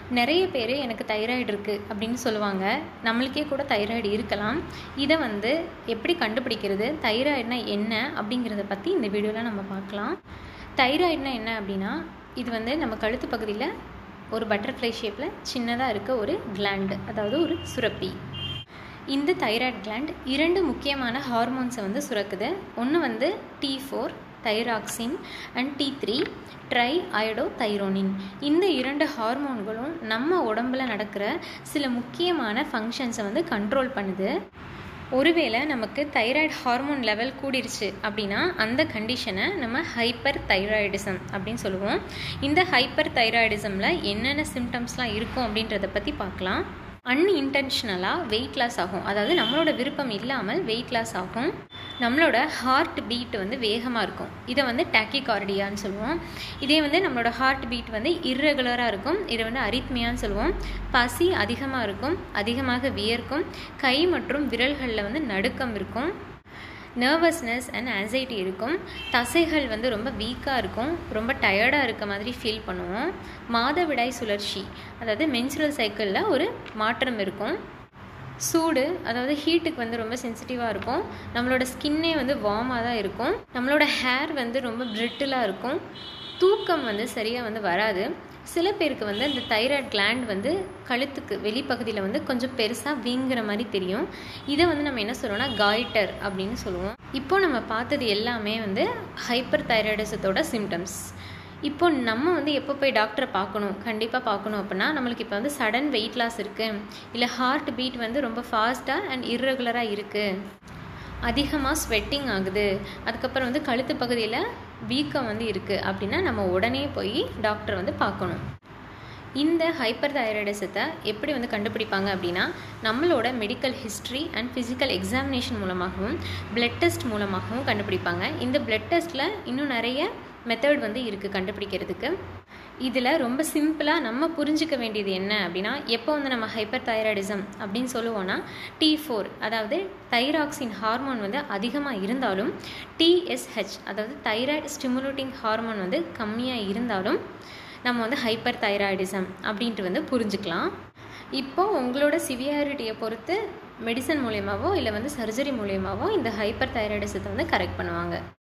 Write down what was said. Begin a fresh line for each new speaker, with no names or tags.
நிறைய பேர் எனக்கு தைராய்டு இருக்குது அப்படின்னு சொல்லுவாங்க நம்மளுக்கே கூட தைராய்டு இருக்கலாம் இதை வந்து எப்படி கண்டுபிடிக்கிறது தைராய்டுனா என்ன அப்படிங்கிறத பற்றி இந்த வீடியோவில் நம்ம பார்க்கலாம் தைராய்டுனா என்ன அப்படின்னா இது வந்து நம்ம கழுத்து பகுதியில் ஒரு பட்டர்ஃப்ளை ஷேப்பில் சின்னதாக இருக்க ஒரு கிளாண்டு அதாவது ஒரு சுரப்பி இந்த தைராய்டு கிளாண்ட் இரண்டு முக்கியமான ஹார்மோன்ஸை வந்து சுரக்குது ஒன்று வந்து T four thyroxine and T three triiodothyronine இந்த இரண்டு ஹார்மோன்களும் நம்ம உடம்புல நடக்கிற சில முக்கியமான ஃபங்க்ஷன்ஸை வந்து கண்ட்ரோல் பண்ணுது ஒருவேளை நமக்கு தைராய்டு ஹார்மோன் லெவல் கூடிருச்சு அப்படின்னா அந்த கண்டிஷனை நம்ம ஹைப்பர் தைராய்டிசம் அப்படின்னு சொல்லுவோம் இந்த ஹைப்பர் தைராய்டிசமில் என்னென்ன சிம்டம்ஸ்லாம் இருக்கும் அப்படின்றத பற்றி பார்க்கலாம் அன்இன்டென்ஷனலாக வெயிட் லாஸ் ஆகும் அதாவது நம்மளோட விருப்பம் இல்லாமல் வெயிட் லாஸ் ஆகும் நம்மளோட ஹார்ட் பீட் வந்து வேகமாக இருக்கும் இதை வந்து டாக்கிகார்டியான்னு சொல்லுவோம் இதே வந்து நம்மளோட ஹார்ட் பீட் வந்து இர்ரெகுலராக இருக்கும் இதை வந்து அரித்மியான்னு சொல்லுவோம் பசி அதிகமாக இருக்கும் அதிகமாக வியர்க்கும் கை மற்றும் விரல்களில் வந்து நடுக்கம் இருக்கும் நர்வஸ்னஸ் அண்ட் ஆன்சைட்டி இருக்கும் தசைகள் வந்து ரொம்ப வீக்காக இருக்கும் ரொம்ப டயர்டாக இருக்க மாதிரி ஃபீல் பண்ணுவோம் மாதவிடாய் சுழற்சி அதாவது மென்சுரல் சைக்கிளில் ஒரு மாற்றம் இருக்கும் சூடு அதாவது ஹீட்டுக்கு வந்து ரொம்ப சென்சிட்டிவாக இருக்கும் நம்மளோட ஸ்கின்னே வந்து வார்மாக தான் இருக்கும் நம்மளோட ஹேர் வந்து ரொம்ப பிரிட்டிலாக இருக்கும் தூக்கம் வந்து சரியாக வந்து வராது சில பேருக்கு வந்து அந்த தைராய்டு கிளாண்ட் வந்து கழுத்துக்கு வெளிப்பகுதியில் வந்து கொஞ்சம் பெருசாக வீங்குற மாதிரி தெரியும் இதை வந்து நம்ம என்ன சொல்லுவோம்னா காய்டர் அப்படின்னு சொல்லுவோம் இப்போ நம்ம பார்த்தது எல்லாமே வந்து ஹைப்பர் தைராய்டிசத்தோட சிம்டம்ஸ் இப்போ நம்ம வந்து எப்போ போய் டாக்டரை பார்க்கணும் கண்டிப்பாக பார்க்கணும் அப்படின்னா நம்மளுக்கு இப்போ வந்து சடன் வெயிட் லாஸ் இருக்குது இல்லை ஹார்ட் பீட் வந்து ரொம்ப ஃபாஸ்ட்டாக அண்ட் இர்ரெகுலராக இருக்குது அதிகமாக ஸ்வெட்டிங் ஆகுது அதுக்கப்புறம் வந்து கழுத்து பகுதியில் வீக்கம் வந்து இருக்குது அப்படின்னா நம்ம உடனே போய் டாக்டரை வந்து பார்க்கணும் இந்த ஹைப்பர் தைராய்டிசத்தை எப்படி வந்து கண்டுபிடிப்பாங்க அப்படின்னா நம்மளோட medical history and physical examination மூலமாகவும் பிளட் டெஸ்ட் மூலமாகவும் கண்டுபிடிப்பாங்க இந்த பிளட் டெஸ்ட்டில் இன்னும் நிறைய மெத்தட் வந்து இருக்குது கண்டுபிடிக்கிறதுக்கு இதில் ரொம்ப சிம்பிளாக நம்ம புரிஞ்சிக்க வேண்டியது என்ன அப்படின்னா எப்போ வந்து நம்ம ஹைப்பர் தைராய்டிசம் அப்படின்னு சொல்லுவோன்னா டி ஃபோர் அதாவது தைராக்சின் ஹார்மோன் வந்து அதிகமாக இருந்தாலும் டிஎஸ்ஹெச் அதாவது தைராய்டு ஸ்டிமுலேட்டிங் ஹார்மோன் வந்து கம்மியாக இருந்தாலும் நம்ம வந்து ஹைப்பர் தைராய்டிசம் அப்படின்ட்டு வந்து புரிஞ்சுக்கலாம் இப்போ உங்களோட சிவியாரிட்டியை பொறுத்து மெடிசன் மூலியமாகவோ இல்லை வந்து சர்ஜரி மூலியமாகவோ இந்த ஹைப்பர் தைராய்டிசத்தை வந்து கரெக்ட் பண்ணுவாங்க